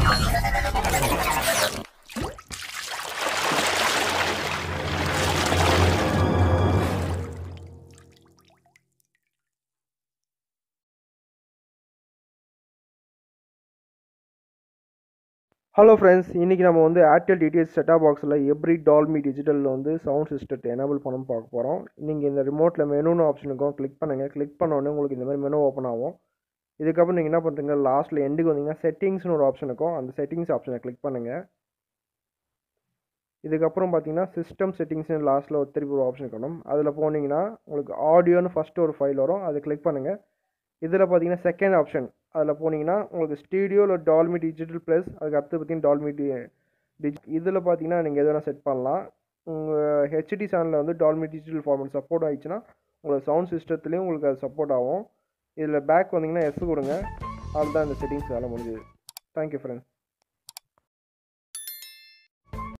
hello friends இன்றைக்கி நம்ம வந்து ஏர்டெல் டிடிஎச் செட்டாப் பாக்ஸில் எவ்ரி டால்மி டிஜிட்டலில் வந்து சவுண்ட் சிஸ்டத்தை எனேபிள் பண்ண பார்க்க போகிறோம் நீங்கள் இந்த ரிமோட்டில் மெனுன்னு ஆப்ஷன் இருக்கும் கிளிக் பண்ணுங்கள் கிளிக் பண்ணோடனே உங்களுக்கு இந்த மாதிரி மெனு ஓப்பன் ஆகும் இதுக்கப்புறம் நீங்கள் என்ன பண்ணுறீங்க லாஸ்ட்டில் எண்டுக்கு வந்தீங்கன்னா செட்டிங்ஸ்னு ஒரு ஆப்ஷன் இருக்கும் அந்த செட்டிங்ஸ் ஆப்ஷனை கிளிக் பண்ணுங்கள் இதுக்கப்புறம் பார்த்தீங்கன்னா சிஸ்டம் செட்டிங்ஸ்னு லாஸ்ட்டில் ஒரு திருப்பி ஒரு ஆப்ஷன் இருக்கணும் அதில் போனீங்கன்னா உங்களுக்கு ஆடியோன்னு ஃபஸ்ட்டு ஒரு ஃபைல் வரும் அதை கிளிக் பண்ணுங்கள் இதில் பார்த்தீங்கன்னா செகண்ட் ஆப்ஷன் அதில் போனீங்கன்னா உங்களுக்கு ஸ்டூடியோ இல்லை டால்மி டிஜிட்டல் ப்ளஸ் அதுக்கு அடுத்து பார்த்தீங்கன்னா டால்மி டி டிஜி இதில் பார்த்தீங்கன்னா நீங்கள் எது வேணால் செட் பண்ணலாம் உங்கள் ஹெச்டி சேனலில் வந்து டால்மி டிஜிட்டல் ஃபார்மேட் சப்போர்ட் ஆயிடுச்சுன்னா உங்களுக்கு சவுண்ட் சிஸ்டத்துலேயும் உங்களுக்கு அது சப்போர்ட் ஆகும் இதில் பேக் வந்தீங்கன்னா எஸ் கொடுங்க அதுதான் இந்த செட்டிங்ஸ் வேலை முடிஞ்சுது தேங்க்யூ ஃப்ரெண்ட்ஸ்